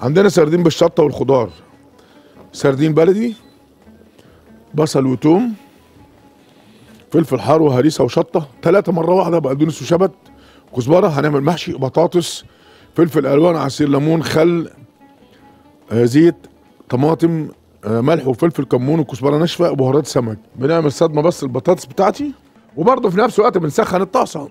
عندنا سردين بالشطه والخضار سردين بلدي بصل وتوم فلفل حار وهريسه وشطه ثلاثه مره واحده بقدونس وشبت كزبره هنعمل محشي بطاطس فلفل الوان عصير ليمون خل آه زيت طماطم آه ملح وفلفل كمون وكزبره ناشفه وبهارات سمك بنعمل صدمه بس البطاطس بتاعتي وبرضه في نفس الوقت بنسخن الطاسه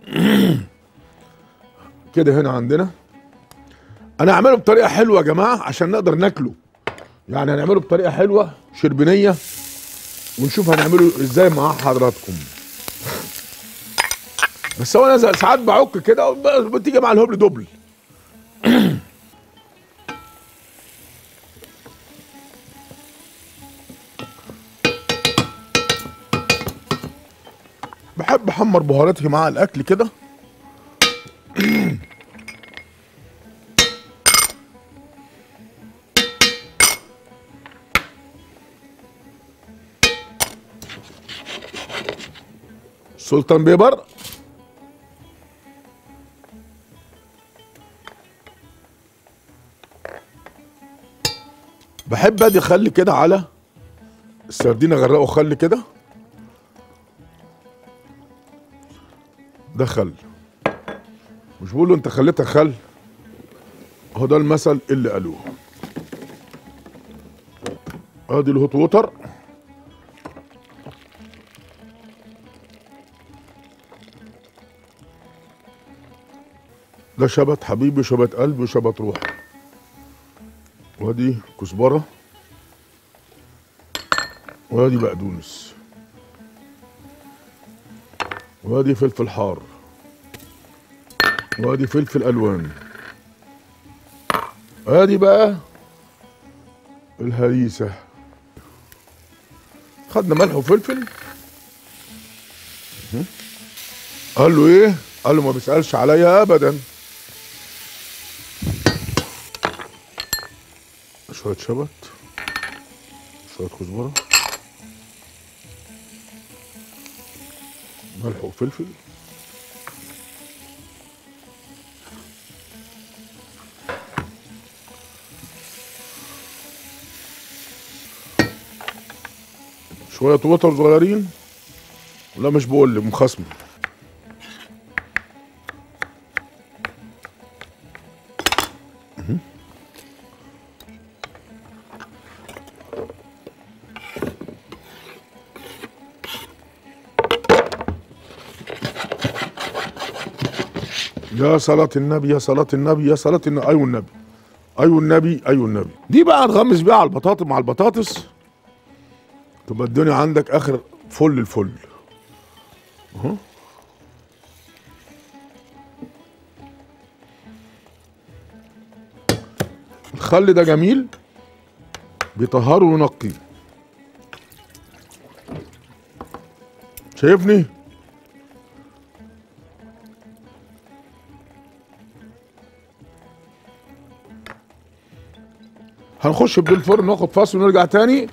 كده هنا عندنا انا هعمله بطريقه حلوه يا جماعه عشان نقدر ناكله يعني هنعمله بطريقه حلوه شربينيه ونشوف هنعمله ازاي مع حضراتكم بس هو انا ساعات بعك كده بتيجي مع الهبل دبل بحب احمر بهاراتي مع الاكل كده سلطان بيبر بحب ادي خلي كده على السردين اغرقه خل كده ده خل مش بقول له انت خليتها خل هو ده المثل اللي قالوه ادي الهوت ووتر ده شبت حبيبي شبت قلبي وشبت روحي وادي كزبره وادي بقدونس وادي فلفل حار وادي فلفل الوان ادي بقى الهريسه خدنا ملح وفلفل قال له ايه قال له ما بيسالش عليا ابدا شويه شبت شويه كزبره ملح وفلفل شويه وتر صغيرين لا مش بقول لك مخصمه يا صلاة النبي يا صلاة النبي يا صلاة النبي أيوة النبي أيوة النبي أيوة النبي دي بقى نغمس بيها على البطاطا مع البطاطس تبقى الدنيا عندك آخر فل الفل أهو الخل ده جميل بيطهره وينقيه شايفني؟ هنخش بدون الفرن ناخد فاصل ونرجع تاني